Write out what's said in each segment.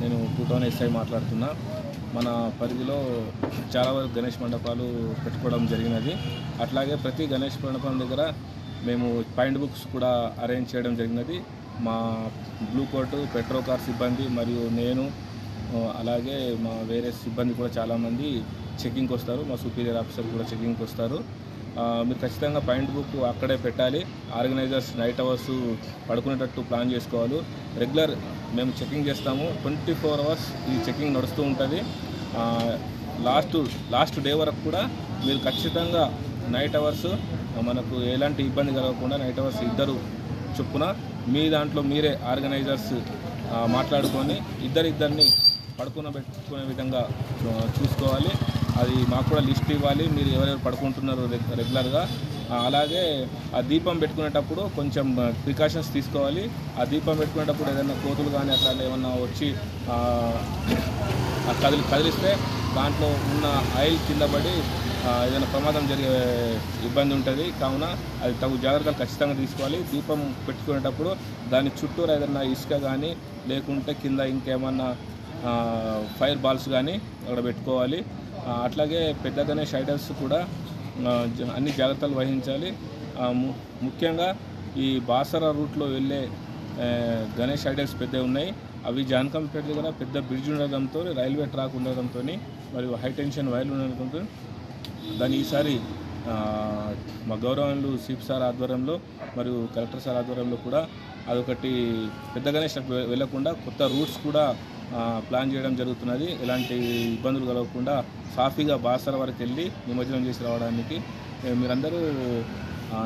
నేను two town SI మాట్లాడుతున్నా మన పరిధిలో చాలా వరకు గణేష్ మండపాలు పెట్టుకోవడం జరిగినది అట్లాగే ప్రతి గణేష్ మండపం దగ్గర మేము పాయింట్ బుక్స్ కూడా అరేంజ్ చేయడం జరిగినది మా బ్లూ కోట్ పెట్రో కార్ సిబ్బంది మరియు నేను ఆ, అలాగే మా వేరే సిబ్బంది కూడా చాలామంది చెకింగ్కి వస్తారు మా సుపీరియర్ ఆఫీసర్ కూడా చెకింగ్కి వస్తారు ఆ, మీరు ఖచ్చితంగా పాయింట్ బుక్ అక్కడే పెట్టాలి ఆర్గనైజర్స్ నైట్ అవర్స్ పడుకునేటట్టు ప్లాన్ చేసుకోవాలి రెగ్యులర్ మేము చెకింగ్ చేస్తాము ట్వంటీ ఫోర్ అవర్స్ ఈ చెకింగ్ నడుస్తూ ఉంటుంది లాస్ట్ లాస్ట్ డే వరకు కూడా మీరు ఖచ్చితంగా నైట్ అవర్స్ మనకు ఎలాంటి ఇబ్బంది కలగకుండా నైట్ అవర్స్ ఇద్దరు చొప్పున మీ దాంట్లో మీరే ఆర్గనైజర్స్ ఆ, మాట్లాడుకొని ఇద్దరిద్దరిని పడుకున్న పెట్టుకునే విధంగా ఆ, చూసుకోవాలి అది మాకు కూడా లిస్ట్ ఇవ్వాలి మీరు ఎవరెవరు పడుకుంటున్నారు రెగ్- రెగ్యులర్గా ఆ, అలాగే ఆ దీపం పెట్టుకునేటప్పుడు కొంచెం ప్రికాషన్స్ తీసుకోవాలి ఆ దీపం పెట్టుకునేటప్పుడు ఏదైనా కోతులు కానీ అట్లా ఏమన్నా వచ్చి ఆ, ఆ కదిలి కదిలిస్తే దాంట్లో ఉన్న ఆయిల్ కింద పడి ఆ, ఏదైనా ప్రమాదం జరిగే ఇబ్బంది ఉంటుంది కావున అది తగు జాగ్రత్తలు ఖచ్చితంగా తీసుకోవాలి దీపం పెట్టుకునేటప్పుడు దాని చుట్టూరు ఏదైనా ఇసుక కానీ లేకుంటే కింద ఇంకేమన్నా ఆ, ఫైర్ బాల్స్ కానీ అక్కడ పెట్టుకోవాలి ఆ, అట్లాగే పెద్ద గణేష్ ఐడల్స్ కూడా ఆ, జ- అన్ని జాగ్రత్తలు వహించాలి ఆ, ము- ముఖ్యంగా ఈ బాసర రూట్లో వెళ్ళే ఆ, గణేష్ ఐడల్స్ పెద్ద ఉన్నాయి అవి జానకంపేట దగ్గర పెద్ద బ్రిడ్జ్ ఉండడంతో రైల్వే ట్రాక్ ఉండడంతో మరియు హై టెన్షన్ వైర్లు ఉండడంతో దాన్ని ఈసారి ఆ, మా గౌరవంలు సీప్ సార్ ఆధ్వర్యంలో మరియు కలెక్టర్ సార్ ఆధ్వర్యంలో కూడా అదొకటి పెద్ద గణేష్ వెళ్లకుండా కొత్త రూట్స్ కూడా ఆ, ప్లాన్ చేయడం జరుగుతున్నది ఎలాంటి ఇబ్బందులు కలగకుండా సాఫీగా బాసర వరకు వెళ్ళి నిమజ్జనం చేసి రావడానికి ఏ, మీరందరూ ఆ,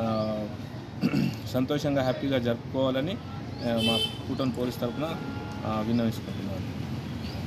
సంతోషంగా హ్యాపీగా జరుపుకోవాలని ఆ, మా కూటమి పోలీస్ తరఫున విన్నవించుకుంటున్నాను